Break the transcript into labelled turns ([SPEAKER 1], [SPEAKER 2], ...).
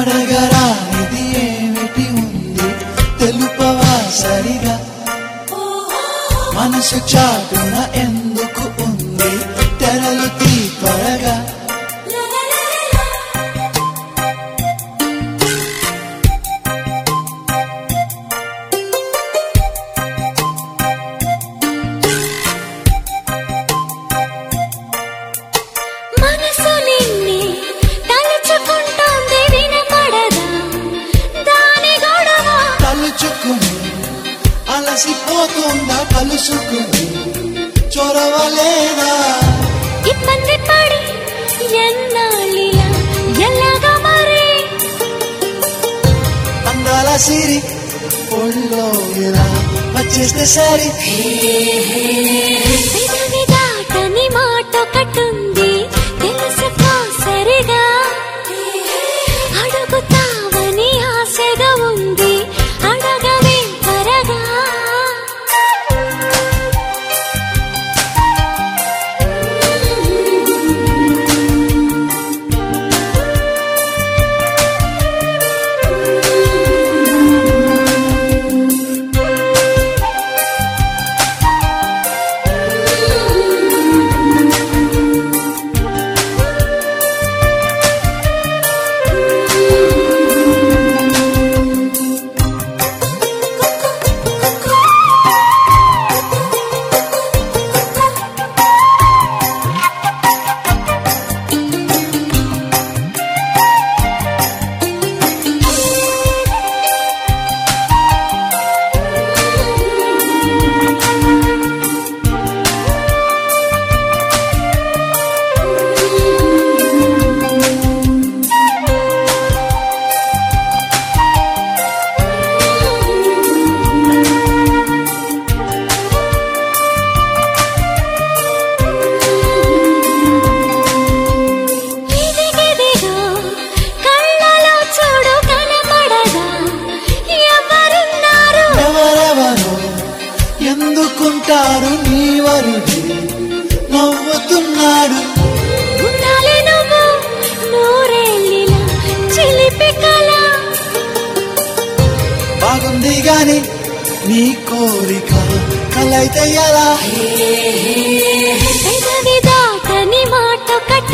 [SPEAKER 1] అడగరా ఇది ఏమిటి ఉంది తెలుపవా సరిగా మనసు చాటున ఎందుకు ఉంది తెరలు తీ త్వరగా
[SPEAKER 2] మనసు నిన్నే తలుచుకుంటోంది వినపడదా దాని గొడవ
[SPEAKER 1] తలుచుకుని అలసిపోతుందా కలుసుకుని చొరవలేదా
[SPEAKER 2] ఇబ్బంది పడి ఎన్నాళ్ళిలా ఎలాగా మరి
[SPEAKER 1] అందాల సిరి ఒళ్ళో ఇలా వచ్చేస్తే సరి
[SPEAKER 2] పెదవి దాటని మాట కట్టుంది తెలుసుకో సరిగా అడుగుతావని ఆశగా ఉంది అడగవే త్వరగా ఇదిగిదిగో కళ్ళలో చూడు కనపడదా ఎవరున్నారు
[SPEAKER 1] ఎవరెవరో ఎందుకుంటారు నీ వరుడి నవ్వుతున్నాడు
[SPEAKER 2] ఉండాలి నువ్వు నూరేళ్ళిలా చిలిపి కళ
[SPEAKER 1] బాగుంది గాని నీ కోరిక కలైతే ఎలా
[SPEAKER 2] పెదవి దాటని మాట కట్టు